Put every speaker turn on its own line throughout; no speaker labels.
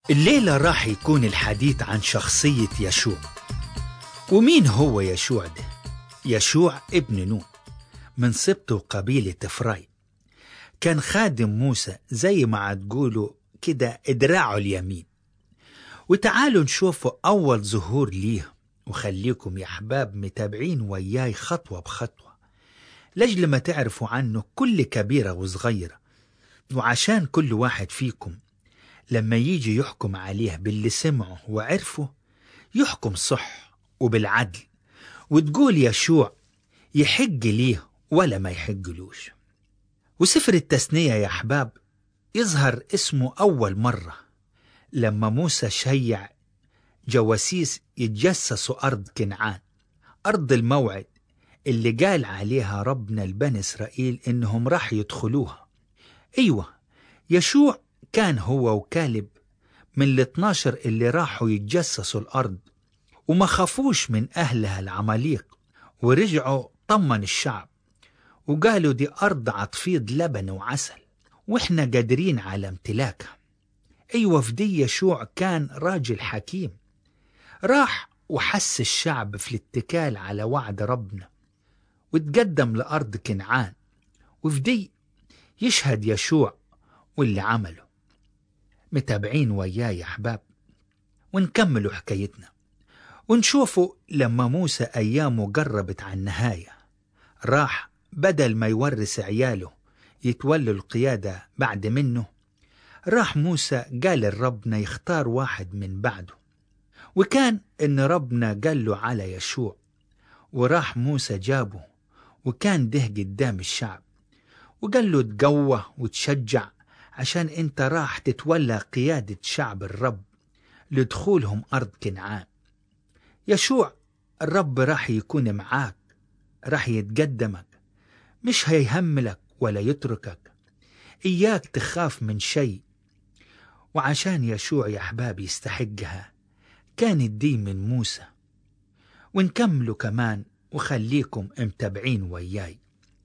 الليلة راح يكون الحديث عن شخصية يشوع ومين هو يشوع ده؟ يشوع ابن نون من سبط وقبيلة إفرايم كان خادم موسى زي ما تقولوا كده ادراعه اليمين وتعالوا نشوفوا أول ظهور ليه وخليكم يا أحباب متابعين وياي خطوة بخطوة لجل ما تعرفوا عنه كل كبيرة وصغيرة وعشان كل واحد فيكم لما يجي يحكم عليه باللي سمعه وعرفه يحكم صح وبالعدل وتقول يشوع يحج ليه ولا ما يحجلوش وسفر التثنية يا أحباب يظهر اسمه أول مرة لما موسى شيع جواسيس يتجسسوا أرض كنعان أرض الموعد اللي قال عليها ربنا لبني إسرائيل إنهم راح يدخلوها أيوة يشوع كان هو وكالب من ال 12 اللي راحوا يتجسسوا الأرض وما خافوش من أهلها العماليق ورجعوا طمن الشعب وقالوا دي أرض عطفيض لبن وعسل وإحنا قادرين على امتلاكها أيوة في دي يشوع كان راجل حكيم راح وحس الشعب في الاتكال على وعد ربنا وتقدم لأرض كنعان وفي دي يشهد يشوع واللي عمله متابعين وياي يا أحباب ونكملوا حكايتنا ونشوفوا لما موسى أيامه قربت على النهاية راح بدل ما يورث عياله يتولوا القيادة بعد منه راح موسى قال لربنا يختار واحد من بعده وكان إن ربنا قال له على يشوع وراح موسى جابه وكان ده قدام الشعب وقال له تقوى وتشجع عشان انت راح تتولى قيادة شعب الرب لدخولهم أرض كنعان يشوع الرب راح يكون معاك راح يتقدمك مش هيهملك ولا يتركك إياك تخاف من شيء وعشان يشوع يا أحباب يستحقها كانت دي من موسى ونكملوا كمان وخليكم متابعين وياي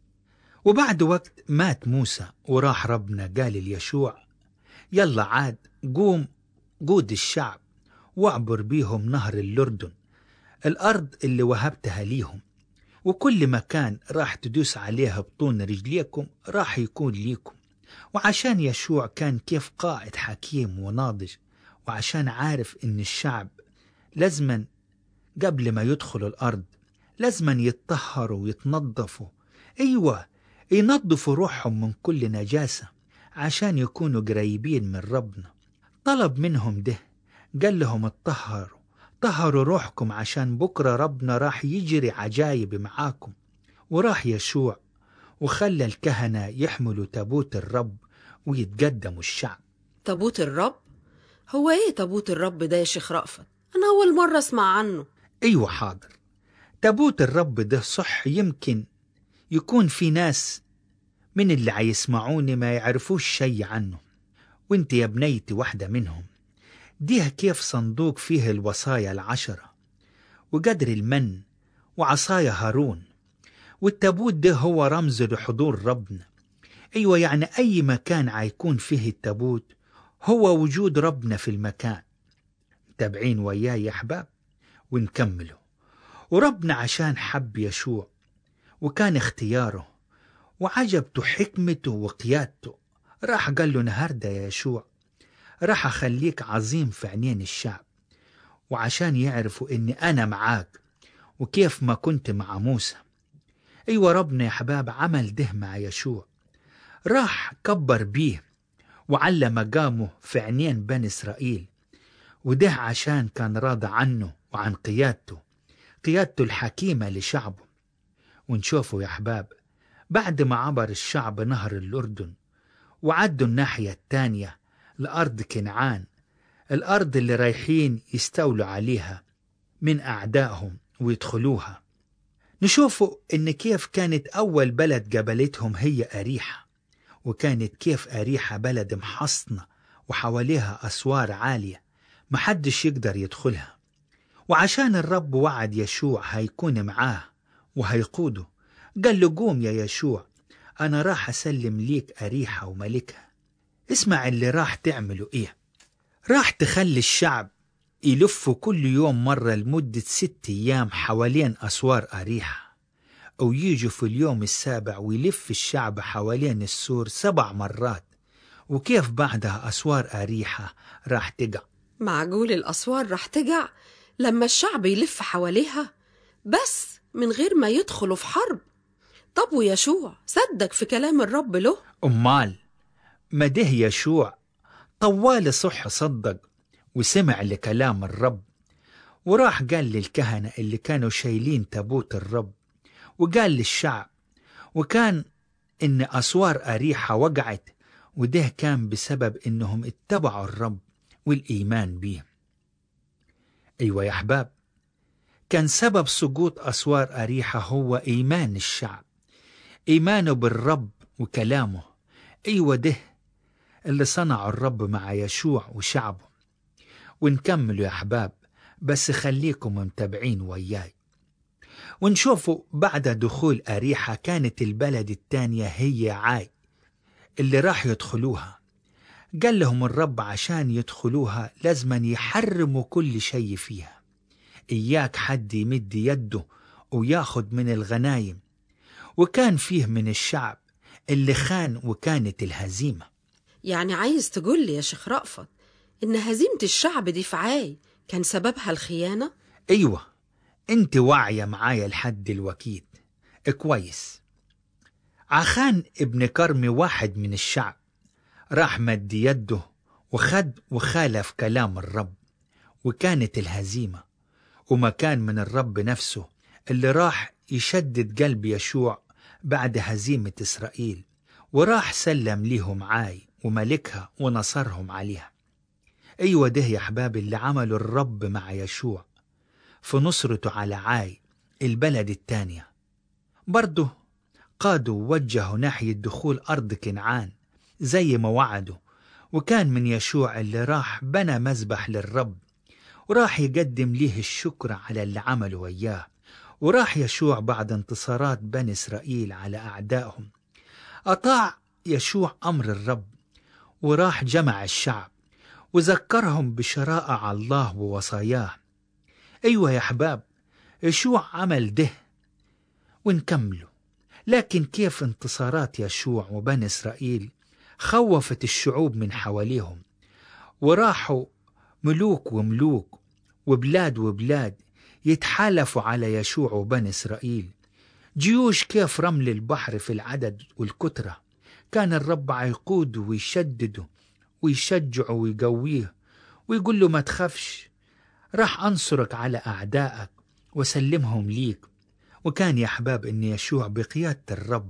وبعد وقت مات موسى وراح ربنا قال ليشوع يلا عاد قوم قود الشعب واعبر بيهم نهر الأردن الأرض اللي وهبتها ليهم وكل مكان راح تدوس عليها بطون رجليكم راح يكون ليكم وعشان يشوع كان كيف قائد حكيم وناضج وعشان عارف ان الشعب لازما قبل ما يدخلوا الأرض لازما يتطهروا ويتنظفوا أيوة ينظفوا روحهم من كل نجاسة عشان يكونوا قريبين من ربنا طلب منهم ده قال لهم اتطهروا طهروا روحكم عشان بكرة ربنا راح يجري عجايب معاكم وراح يشوع وخلى الكهنة يحملوا تابوت الرب ويتقدموا الشعب
تابوت الرب هو ايه تابوت الرب ده يا شيخ رأفت انا اول مرة اسمع عنه
أيوة حاضر تابوت الرب ده صح يمكن يكون في ناس من اللي عيسمعوني ما يعرفوش شي عنه وانت يا بنيتي واحدة منهم ديها كيف صندوق فيه الوصايا العشرة وقدر المن وعصايا هارون والتابوت ده هو رمز لحضور ربنا أيوة يعني أي مكان عيكون فيه التابوت هو وجود ربنا في المكان تابعين وياي يا أحباب ونكمله وربنا عشان حب يشوع وكان اختياره وعجبته حكمته وقيادته راح قال له نهارده يا يشوع راح أخليك عظيم في عينين الشعب وعشان يعرفوا إني أنا معاك وكيف ما كنت مع موسى أيوة ربنا يا حباب عمل ده مع يشوع راح كبر بيه وعلى مقامه في عينين بني إسرائيل وده عشان كان راضى عنه وعن قيادته قيادته الحكيمة لشعبه ونشوفوا يا أحباب بعد ما عبر الشعب نهر الأردن وعدوا الناحية التانية لأرض كنعان الأرض اللي رايحين يستولوا عليها من أعدائهم ويدخلوها نشوفوا إن كيف كانت أول بلد قبلتهم هي أريحة وكانت كيف أريحة بلد محصنة وحواليها أسوار عالية محدش يقدر يدخلها وعشان الرب وعد يشوع هيكون معاه وهيقوده قال له قوم يا يشوع أنا راح أسلم ليك أريحة وملكها اسمع اللي راح تعمله إيه راح تخلي الشعب يلفوا كل يوم مرة لمدة ست أيام حوالين أسوار أريحة ويجوا في اليوم السابع ويلف الشعب حوالين السور سبع مرات وكيف بعدها أسوار أريحة راح تقع
معقول الأسوار رح تقع لما الشعب يلف حواليها بس من غير ما يدخلوا في حرب طب ويشوع صدق في كلام الرب له
أمال ما ده يشوع طوال صح صدق وسمع لكلام الرب وراح قال للكهنة اللي كانوا شايلين تابوت الرب وقال للشعب وكان إن أسوار أريحة وقعت وده كان بسبب إنهم اتبعوا الرب والإيمان بيه أيوة يا أحباب كان سبب سقوط أسوار أريحة هو إيمان الشعب إيمانه بالرب وكلامه أيوة ده اللي صنعه الرب مع يشوع وشعبه ونكمل يا أحباب بس خليكم متابعين وياي ونشوفوا بعد دخول أريحة كانت البلد التانية هي عاي اللي راح يدخلوها قال لهم الرب عشان يدخلوها لازما يحرموا كل شيء فيها إياك حد يمد يده وياخد من الغنايم وكان فيه من الشعب اللي خان وكانت الهزيمة
يعني عايز تقول لي يا شيخ رأفت إن هزيمة الشعب دي في عاي كان سببها الخيانة؟
أيوة أنت واعية معايا لحد الوكيد كويس عخان ابن كرمي واحد من الشعب راح مد يده وخد وخالف كلام الرب وكانت الهزيمة وما كان من الرب نفسه اللي راح يشدد قلب يشوع بعد هزيمة إسرائيل وراح سلم ليهم عاي وملكها ونصرهم عليها أيوة ده يا أحبابي اللي عمله الرب مع يشوع في نصرته على عاي البلد التانية برضه قادوا ووجهوا ناحية دخول أرض كنعان زي ما وعدوا وكان من يشوع اللي راح بنى مذبح للرب وراح يقدم ليه الشكر على اللي عمله وياه وراح يشوع بعد انتصارات بني إسرائيل على أعدائهم أطاع يشوع أمر الرب وراح جمع الشعب وذكرهم بشرائع الله ووصاياه أيوة يا أحباب يشوع عمل ده ونكمله لكن كيف انتصارات يشوع وبني إسرائيل خوفت الشعوب من حواليهم وراحوا ملوك وملوك وبلاد وبلاد يتحالفوا على يشوع وبني إسرائيل جيوش كيف رمل البحر في العدد والكترة كان الرب يقوده ويشدده ويشجعه ويقويه ويقول له ما تخافش راح أنصرك على أعدائك وسلمهم ليك وكان يا أحباب إن يشوع بقيادة الرب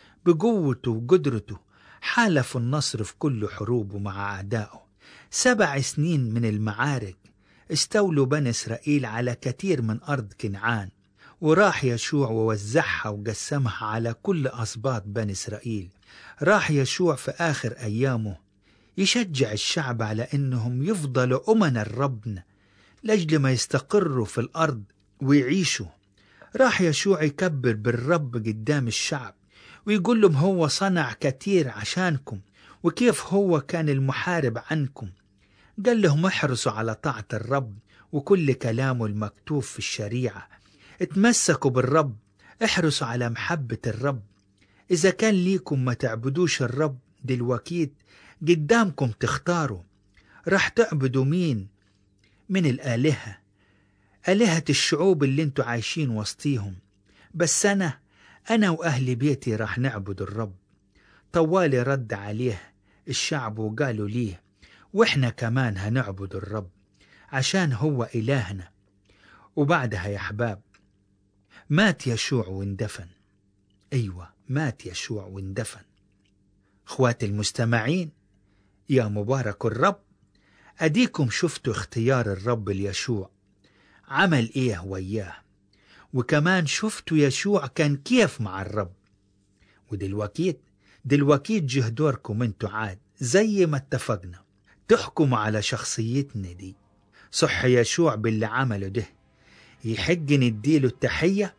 بقوته وقدرته حالف النصر في كل حروبه مع أعدائه سبع سنين من المعارك استولوا بني إسرائيل على كثير من أرض كنعان وراح يشوع ووزعها وقسمها على كل أسباط بني إسرائيل راح يشوع في آخر أيامه يشجع الشعب على أنهم يفضلوا أمنا ربنا لأجل ما يستقروا في الأرض ويعيشوا راح يشوع يكبر بالرب قدام الشعب ويقول لهم هو صنع كتير عشانكم وكيف هو كان المحارب عنكم قال لهم احرصوا على طاعة الرب وكل كلامه المكتوب في الشريعة اتمسكوا بالرب احرصوا على محبة الرب إذا كان ليكم ما تعبدوش الرب دلوقتي قدامكم تختاروا راح تعبدوا مين من الآلهة آلهة الشعوب اللي انتوا عايشين وسطيهم بس أنا أنا وأهل بيتي راح نعبد الرب طوالي رد عليه الشعب وقالوا ليه وإحنا كمان هنعبد الرب عشان هو إلهنا وبعدها يا أحباب مات يشوع واندفن أيوة مات يشوع واندفن اخواتي المستمعين يا مبارك الرب أديكم شفتوا اختيار الرب ليشوع عمل إيه وياه وكمان شفتوا يشوع كان كيف مع الرب ودلوقتي دلوقتي جه دوركم انتوا عاد زي ما اتفقنا تحكموا على شخصيتنا دي صح يشوع باللي عمله ده يحق نديله التحية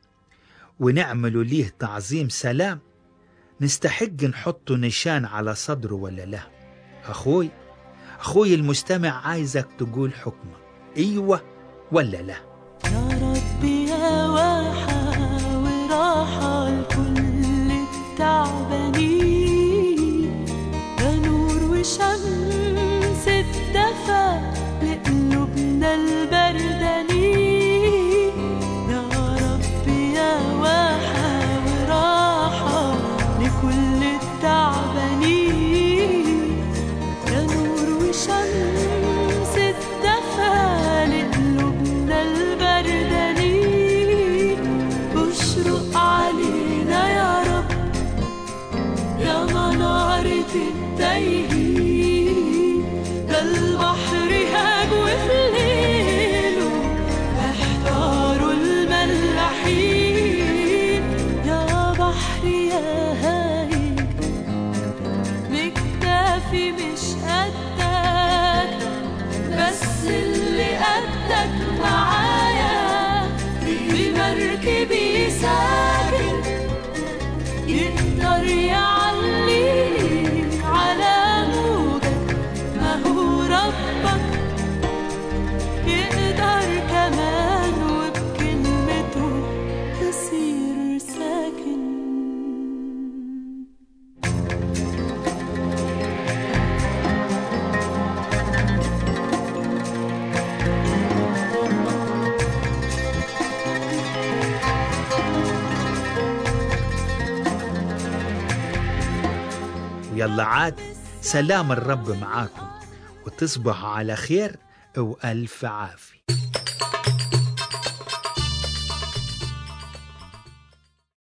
ونعمله ليه تعظيم سلام نستحق نحط نشان على صدره ولا لا أخوي أخوي المستمع عايزك تقول حكمك أيوة ولا لا
يا ربي يا واحة وراحة لكل التعبانين يا نور وشمس الدفا لقلوبنا البردانين يا ربي يا واحة وراحة لكل التعبانين يا نور وشمس الدفا لقلوبنا البردانين اشرق علينا يا رب يا منارة التايهين ده البحر هاج وفي ليله احتاروا الملاحين يا بحر يا هايل مكتافي مش قدك بس اللي قدك معايا بمركبي ساكن يقدر يعليك على موجك ما هو ربك يقدر كمان وبكلمته تصير ساكن
ويلا عاد سلام الرب معاكم وتصبحوا على خير وألف عافية